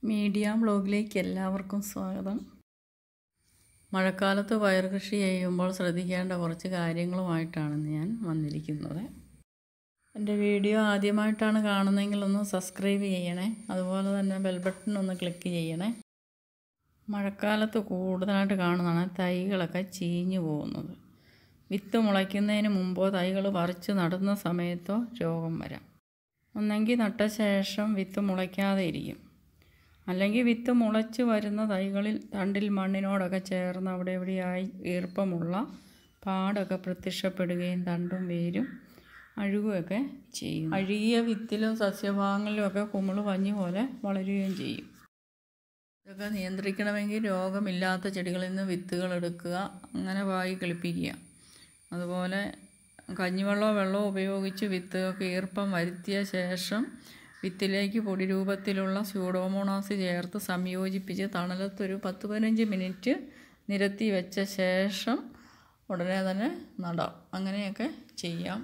media ബ്ലോഗിലേക്ക് എല്ലാവർക്കും സ്വാഗതം മഴക്കാലത്ത് പയർ കൃഷി ചെയ്യുമ്പോൾ ശ്രദ്ധിക്കേണ്ട കുറച്ച് കാര്യങ്ങളുമായിട്ടാണ് ഞാൻ വന്നിരിക്കുന്നത് എൻ്റെ വീഡിയോ ആദ്യമായിട്ടാണ് കാണുന്നതെങ്കിൽ ഒന്ന് സബ്സ്ക്രൈബ് ചെയ്യണേ അതുപോലെ തന്നെ ബെൽ ബട്ടൺ ഒന്ന് ക്ലിക്ക് ചെയ്യണേ മഴക്കാലത്ത് കൂടുതലായിട്ട് കാണുന്നതാണ് തൈകളൊക്കെ ചീഞ്ഞു പോകുന്നത് വിത്ത് മുളയ്ക്കുന്നതിന് മുമ്പോ തൈകൾ പറിച്ച് നടുന്ന സമയത്തോ രോഗം വരാം ഒന്നെങ്കിൽ നട്ട ശേഷം വിത്ത് മുളയ്ക്കാതെ ഇരിക്കും അല്ലെങ്കിൽ വിത്ത് മുളച്ച് വരുന്ന തൈകളിൽ തണ്ടിൽ മണ്ണിനോടൊക്കെ ചേർന്ന് അവിടെ എവിടെയായി ഈർപ്പമുള്ള പാടൊക്കെ പ്രത്യക്ഷപ്പെടുകയും തണ്ടും വേരും അഴുകുകയൊക്കെ ചെയ്യും അഴുകിയ വിത്തിലും സസ്യഭാഗങ്ങളിലും ഒക്കെ കുമിള് പഞ്ഞി പോലെ വളരുകയും ചെയ്യും ഇതൊക്കെ നിയന്ത്രിക്കണമെങ്കിൽ രോഗമില്ലാത്ത ചെടികളിൽ നിന്ന് വിത്തുകൾ എടുക്കുക അങ്ങനെ വായി കിളിപ്പിക്കുക അതുപോലെ കഞ്ഞിവെള്ളമോ വെള്ളമോ ഉപയോഗിച്ച് വിത്തുകൾക്ക് ഈർപ്പം വരുത്തിയ ശേഷം വിത്തിലേക്ക് പൊടി രൂപത്തിലുള്ള സ്യൂഡോമോണാസ് ചേർത്ത് സംയോജിപ്പിച്ച് തണലത്തൊരു പത്ത് പതിനഞ്ച് മിനിറ്റ് നിരത്തി വെച്ച ശേഷം ഉടനെ തന്നെ നടാം അങ്ങനെയൊക്കെ ചെയ്യാം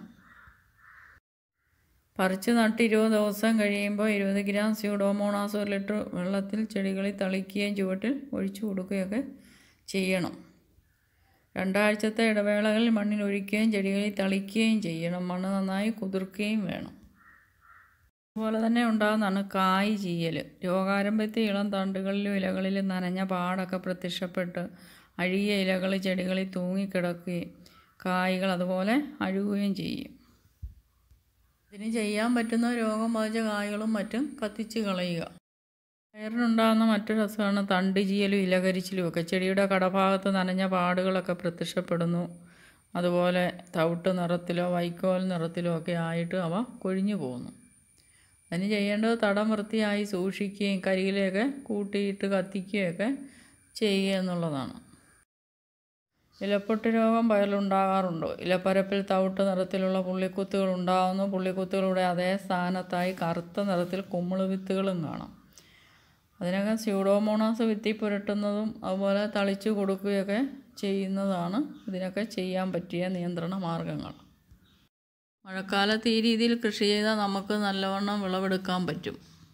പറിച്ച് നട്ട് ഇരുപത് ദിവസം കഴിയുമ്പോൾ ഇരുപത് ഗ്രാം സ്യൂഡോമോണാസ് ഒരു ലിറ്റർ വെള്ളത്തിൽ ചെടികളിൽ തളിക്കുകയും ചുവട്ടിൽ ഒഴിച്ചു കൊടുക്കുകയൊക്കെ ചെയ്യണം രണ്ടാഴ്ചത്തെ ഇടവേളകളിൽ മണ്ണിൽ ഒഴിക്കുകയും ചെടികളിൽ തളിക്കുകയും ചെയ്യണം മണ്ണ് നന്നായി കുതിർക്കുകയും വേണം അതുപോലെ തന്നെ ഉണ്ടാകുന്നതാണ് കായ് ചീയൽ രോഗാരംഭത്തിൽ ഇളം തണ്ടുകളിലും ഇലകളിലും നനഞ്ഞ പാടൊക്കെ പ്രത്യക്ഷപ്പെട്ട് അഴുകിയ ഇലകൾ ചെടികളിൽ തൂങ്ങിക്കിടക്കുകയും കായ്കൾ അതുപോലെ അഴുകുകയും ചെയ്യും ഇതിന് ചെയ്യാൻ പറ്റുന്ന രോഗം ബാധിച്ച കായ്കളും മറ്റും കത്തിച്ച് കളയുക പയറിനുണ്ടാകുന്ന മറ്റൊരു അസുഖമാണ് തണ്ട് ചീയലും ഇലകരിച്ചിലും ഒക്കെ ചെടിയുടെ കടഭാഗത്ത് നനഞ്ഞ പാടുകളൊക്കെ പ്രത്യക്ഷപ്പെടുന്നു അതുപോലെ തവിട്ട് നിറത്തിലോ വൈക്കോൽ നിറത്തിലോ ഒക്കെ ആയിട്ട് അവ കൊഴിഞ്ഞു പോകുന്നു അതിന് ചെയ്യേണ്ടത് തടം വൃത്തിയായി സൂക്ഷിക്കുകയും കരിയിലൊക്കെ കൂട്ടിയിട്ട് കത്തിക്കുകയൊക്കെ ചെയ്യുക എന്നുള്ളതാണ് ഇലപ്പൊട്ട് രോഗം പയറിലുണ്ടാകാറുണ്ടോ ഇലപ്പരപ്പിൽ തവിട്ട് നിറത്തിലുള്ള പുള്ളിക്കുത്തുകൾ ഉണ്ടാകുന്നു പുള്ളിക്കുത്തുകളുടെ അതേ സ്ഥാനത്തായി കറുത്ത നിറത്തിൽ കുമ്മിള് വിത്തുകളും കാണാം അതിനൊക്കെ സ്യൂഡോമോണാസ് വിത്തി പുരട്ടുന്നതും അതുപോലെ തളിച്ചു കൊടുക്കുകയൊക്കെ ചെയ്യുന്നതാണ് ഇതിനൊക്കെ ചെയ്യാൻ പറ്റിയ നിയന്ത്രണ മാർഗങ്ങൾ മഴക്കാലത്ത് ഈ രീതിയിൽ കൃഷി ചെയ്താൽ നമുക്ക് നല്ലവണ്ണം വിളവെടുക്കാൻ പറ്റും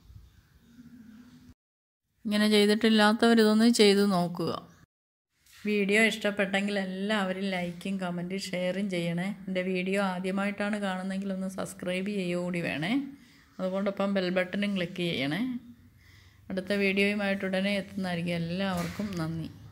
ഇങ്ങനെ ചെയ്തിട്ടില്ലാത്തവർ ഇതൊന്ന് ചെയ്തു നോക്കുക വീഡിയോ ഇഷ്ടപ്പെട്ടെങ്കിൽ എല്ലാവരും ലൈക്കും കമൻറ്റും ഷെയറും ചെയ്യണേ എൻ്റെ വീഡിയോ ആദ്യമായിട്ടാണ് കാണുന്നതെങ്കിൽ ഒന്ന് സബ്സ്ക്രൈബ് ചെയ്യുകൂടി വേണേ അതുകൊണ്ടൊപ്പം ബെൽ ബട്ടണും ക്ലിക്ക് ചെയ്യണേ അടുത്ത വീഡിയോയുമായിട്ട് ഉടനെ എത്തുന്നതായിരിക്കും എല്ലാവർക്കും നന്ദി